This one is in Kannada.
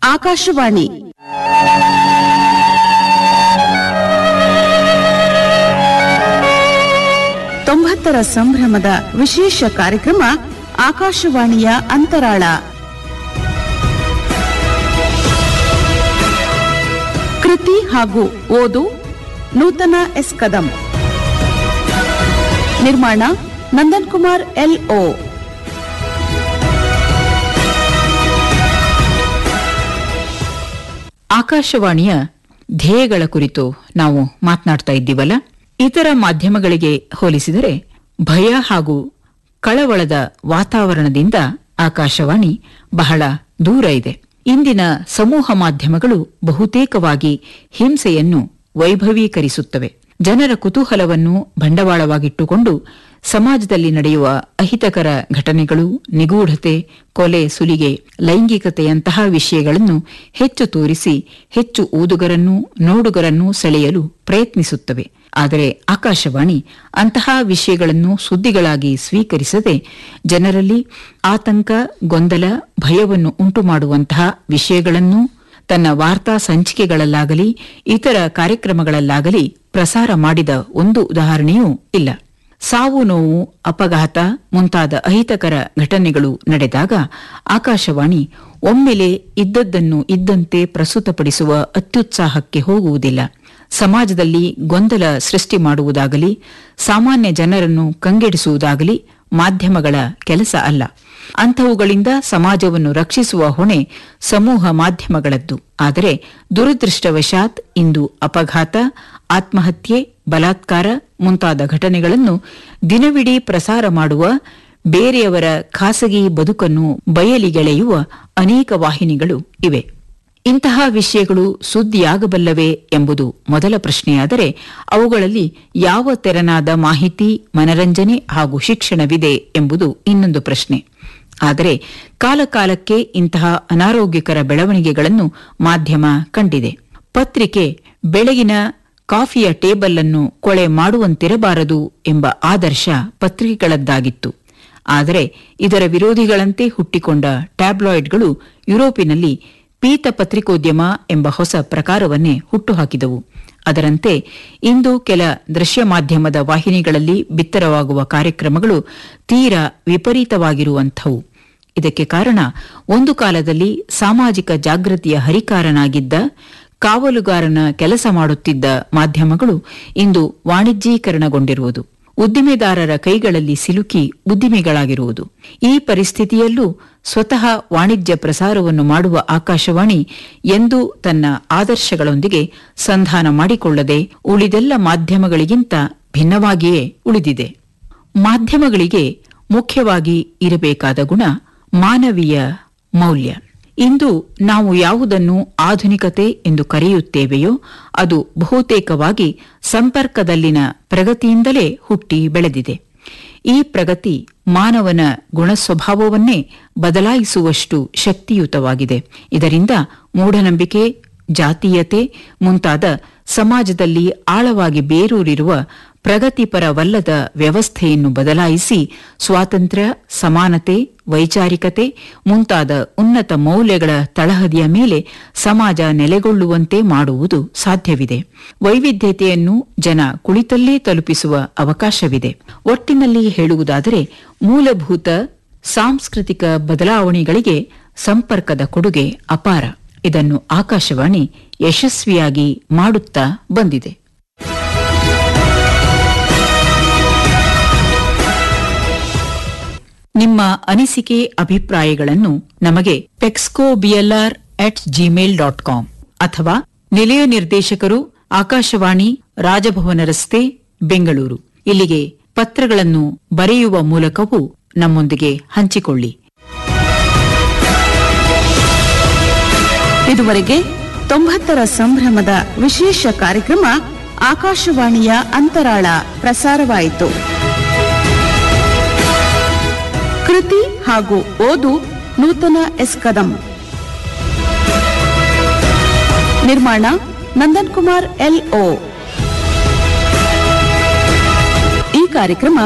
ಆಕಾಶವಾಣಿ ತೊಂಬತ್ತರ ಸಂಭ್ರಮದ ವಿಶೇಷ ಕಾರ್ಯಕ್ರಮ ಆಕಾಶವಾಣಿಯ ಅಂತರಾಳ ಕೃತಿ ಹಾಗೂ ಓದು ನೂತನ ಎಸ್ ಕದಂ ನಿರ್ಮಾಣ ನಂದನ್ ಕುಮಾರ್ ಎಲ್ ಓ ಆಕಾಶವಾಣಿಯ ಧ್ಯೇಯಗಳ ಕುರಿತು ನಾವು ಮಾತನಾಡ್ತಾ ಇದ್ದೀವಲ್ಲ ಇತರ ಮಾಧ್ಯಮಗಳಿಗೆ ಹೋಲಿಸಿದರೆ ಭಯ ಹಾಗೂ ಕಳವಳದ ವಾತಾವರಣದಿಂದ ಆಕಾಶವಾಣಿ ಬಹಳ ದೂರ ಇದೆ ಇಂದಿನ ಸಮೂಹ ಮಾಧ್ಯಮಗಳು ಬಹುತೇಕವಾಗಿ ಹಿಂಸೆಯನ್ನು ವೈಭವೀಕರಿಸುತ್ತವೆ ಜನರ ಕುತೂಹಲವನ್ನು ಬಂಡವಾಳವಾಗಿಟ್ಟುಕೊಂಡು ಸಮಾಜದಲ್ಲಿ ನಡೆಯುವ ಅಹಿತಕರ ಘಟನೆಗಳು ನಿಗೂಢತೆ ಕೊಲೆ ಸುಲಿಗೆ ಲೈಂಗಿಕತೆಯಂತಹ ವಿಷಯಗಳನ್ನು ಹೆಚ್ಚು ತೋರಿಸಿ ಹೆಚ್ಚು ಓದುಗರನ್ನು ನೋಡುಗರನ್ನು ಸೆಳೆಯಲು ಪ್ರಯತ್ನಿಸುತ್ತವೆ ಆದರೆ ಆಕಾಶವಾಣಿ ಅಂತಹ ವಿಷಯಗಳನ್ನು ಸುದ್ದಿಗಳಾಗಿ ಸ್ವೀಕರಿಸದೆ ಜನರಲ್ಲಿ ಆತಂಕ ಗೊಂದಲ ಭಯವನ್ನು ಉಂಟುಮಾಡುವಂತಹ ವಿಷಯಗಳನ್ನು ತನ್ನ ವಾರ್ತಾ ಸಂಚಿಕೆಗಳಲ್ಲಾಗಲಿ ಇತರ ಕಾರ್ಯಕ್ರಮಗಳಲ್ಲಾಗಲಿ ಪ್ರಸಾರ ಮಾಡಿದ ಒಂದು ಉದಾಹರಣೆಯೂ ಇಲ್ಲ ಸಾವು ನೋವು ಅಪಘಾತ ಮುಂತಾದ ಅಹಿತಕರ ಘಟನೆಗಳು ನಡೆದಾಗ ಆಕಾಶವಾಣಿ ಒಮ್ಮೆಲೆ ಇದ್ದದ್ದನ್ನು ಇದ್ದಂತೆ ಪ್ರಸ್ತುತಪಡಿಸುವ ಅತ್ಯುತ್ಸಾಹಕ್ಕೆ ಹೋಗುವುದಿಲ್ಲ ಸಮಾಜದಲ್ಲಿ ಗೊಂದಲ ಸೃಷ್ಟಿ ಮಾಡುವುದಾಗಲಿ ಸಾಮಾನ್ಯ ಜನರನ್ನು ಕಂಗೆಡಿಸುವುದಾಗಲಿ ಮಾಧ್ಯಮಗಳ ಕೆಲಸ ಅಲ್ಲ ಅಂಥವುಗಳಿಂದ ಸಮಾಜವನ್ನು ರಕ್ಷಿಸುವ ಹೊಣೆ ಸಮೂಹ ಮಾಧ್ಯಮಗಳದ್ದು ಆದರೆ ದುರದೃಷ್ಟವಶಾತ್ ಇಂದು ಅಪಘಾತ ಆತ್ಮಹತ್ಯೆ ಬಲಾತ್ಕಾರ ಮುಂತಾದ ಘಟನೆಗಳನ್ನು ದಿನವಿಡೀ ಪ್ರಸಾರ ಮಾಡುವ ಬೇರೆಯವರ ಖಾಸಗಿ ಬದುಕನ್ನು ಬಯಲಿಗೆಳೆಯುವ ಅನೇಕ ವಾಹಿನಿಗಳು ಇವೆ ಇಂತಹ ವಿಷಯಗಳು ಸುದ್ದಿಯಾಗಬಲ್ಲವೇ ಎಂಬುದು ಮೊದಲ ಪ್ರಶ್ನೆಯಾದರೆ ಅವುಗಳಲ್ಲಿ ಯಾವ ತೆರನಾದ ಮಾಹಿತಿ ಮನರಂಜನೆ ಹಾಗೂ ಶಿಕ್ಷಣವಿದೆ ಎಂಬುದು ಇನ್ನೊಂದು ಪ್ರಶ್ನೆ ಆದರೆ ಕಾಲಕಾಲಕ್ಕೆ ಇಂತಹ ಅನಾರೋಗ್ಯಕರ ಬೆಳವಣಿಗೆಗಳನ್ನು ಮಾಧ್ಯಮ ಕಂಡಿದೆ ಪತ್ರಿಕೆ ಬೆಳಗಿನ ಕಾಫಿಯ ಟೇಬಲ್ ಅನ್ನು ಕೊಳೆ ಮಾಡುವಂತಿರಬಾರದು ಎಂಬ ಆದರ್ಶ ಪತ್ರಿಕೆಗಳದ್ದಾಗಿತ್ತು ಆದರೆ ಇದರ ವಿರೋಧಿಗಳಂತೆ ಹುಟ್ಟಿಕೊಂಡ ಟ್ಯಾಬ್ಲಾಯ್ಡ್ಗಳು ಯುರೋಪಿನಲ್ಲಿ ಪೀತ ಪತ್ರಿಕೋದ್ಯಮ ಎಂಬ ಹೊಸ ಪ್ರಕಾರವನ್ನೇ ಹುಟ್ಟುಹಾಕಿದವು ಅದರಂತೆ ಇಂದು ಕೆಲ ದೃಶ್ಯ ಮಾಧ್ಯಮದ ವಾಹಿನಿಗಳಲ್ಲಿ ಬಿತ್ತರವಾಗುವ ಕಾರ್ಯಕ್ರಮಗಳು ತೀರಾ ವಿಪರೀತವಾಗಿರುವಂಥವು ಇದಕ್ಕೆ ಕಾರಣ ಒಂದು ಕಾಲದಲ್ಲಿ ಸಾಮಾಜಿಕ ಜಾಗೃತಿಯ ಹರಿಕಾರನಾಗಿದ್ದ ಕಾವಲುಗಾರನ ಕೆಲಸ ಮಾಡುತ್ತಿದ್ದ ಮಾಧ್ಯಮಗಳು ಇಂದು ವಾಣಿಜ್ಯೀಕರಣಗೊಂಡಿರುವುದು ಉದ್ದಿಮೆದಾರರ ಕೈಗಳಲ್ಲಿ ಸಿಲುಕಿ ಉದ್ದಿಮೆಗಳಾಗಿರುವುದು ಈ ಪರಿಸ್ಥಿತಿಯಲ್ಲೂ ಸ್ವತಃ ವಾಣಿಜ್ಯ ಪ್ರಸಾರವನ್ನು ಮಾಡುವ ಆಕಾಶವಾಣಿ ಎಂದೂ ತನ್ನ ಆದರ್ಶಗಳೊಂದಿಗೆ ಸಂಧಾನ ಮಾಡಿಕೊಳ್ಳದೆ ಉಳಿದೆಲ್ಲ ಮಾಧ್ಯಮಗಳಿಗಿಂತ ಭಿನ್ನವಾಗಿಯೇ ಉಳಿದಿದೆ ಮಾಧ್ಯಮಗಳಿಗೆ ಮುಖ್ಯವಾಗಿ ಇರಬೇಕಾದ ಗುಣ ಮಾನವೀಯ ಮೌಲ್ಯ ಇಂದು ನಾವು ಯಾವುದನ್ನು ಆಧುನಿಕತೆ ಎಂದು ಕರೆಯುತ್ತೇವೆಯೋ ಅದು ಬಹುತೇಕವಾಗಿ ಸಂಪರ್ಕದಲ್ಲಿನ ಪ್ರಗತಿಯಿಂದಲೇ ಹುಟ್ಟಿ ಬೆಳೆದಿದೆ ಈ ಪ್ರಗತಿ ಮಾನವನ ಗುಣಸ್ವಭಾವವನ್ನೇ ಬದಲಾಯಿಸುವಷ್ಟು ಶಕ್ತಿಯುತವಾಗಿದೆ ಇದರಿಂದ ಮೂಢನಂಬಿಕೆ ಜಾತೀಯತೆ ಮುಂತಾದ ಸಮಾಜದಲ್ಲಿ ಆಳವಾಗಿ ಬೇರೂರಿರುವ ಪ್ರಗತಿಪರವಲ್ಲದ ವ್ಯವಸ್ಥೆಯನ್ನು ಬದಲಾಯಿಸಿ ಸ್ವಾತಂತ್ರ್ಯ ಸಮಾನತೆ ವೈಚಾರಿಕತೆ ಮುಂತಾದ ಉನ್ನತ ಮೌಲ್ಯಗಳ ತಳಹದಿಯ ಮೇಲೆ ಸಮಾಜ ನೆಲೆಗೊಳ್ಳುವಂತೆ ಮಾಡುವುದು ಸಾಧ್ಯವಿದೆ ವೈವಿಧ್ಯತೆಯನ್ನು ಜನ ಕುಳಿತಲ್ಲೇ ತಲುಪಿಸುವ ಅವಕಾಶವಿದೆ ಒಟ್ಟಿನಲ್ಲಿ ಹೇಳುವುದಾದರೆ ಮೂಲಭೂತ ಸಾಂಸ್ಕೃತಿಕ ಬದಲಾವಣೆಗಳಿಗೆ ಸಂಪರ್ಕದ ಕೊಡುಗೆ ಅಪಾರ ಇದನ್ನು ಆಕಾಶವಾಣಿ ಯಶಸ್ವಿಯಾಗಿ ಮಾಡುತ್ತಾ ಬಂದಿದೆ ನಿಮ್ಮ ಅನಿಸಿಕೆ ಅಭಿಪ್ರಾಯಗಳನ್ನು ನಮಗೆ pexco BLR at Gmail dot com ಅಥವಾ ನಿಲಯ ನಿರ್ದೇಶಕರು ಆಕಾಶವಾಣಿ ರಾಜಭವನ ರಸ್ತೆ ಬೆಂಗಳೂರು ಇಲ್ಲಿಗೆ ಪತ್ರಗಳನ್ನು ಬರೆಯುವ ಮೂಲಕವೂ ನಮ್ಮೊಂದಿಗೆ ಹಂಚಿಕೊಳ್ಳಿ ಇದುವರೆಗೆ ತೊಂಬತ್ತರ ಸಂಭ್ರಮದ ವಿಶೇಷ ಕಾರ್ಯಕ್ರಮ ಆಕಾಶವಾಣಿಯ ಅಂತರಾಳ ಪ್ರಸಾರವಾಯಿತು ಕೃತಿ ಹಾಗೂ ಓದು ನೂತನ ಎಸ್ ಕದಂ ನಿರ್ಮಾಣ ನಂದನ್ ಕುಮಾರ್ ಎಲ್ ಓ ಈ ಕಾರ್ಯಕ್ರಮ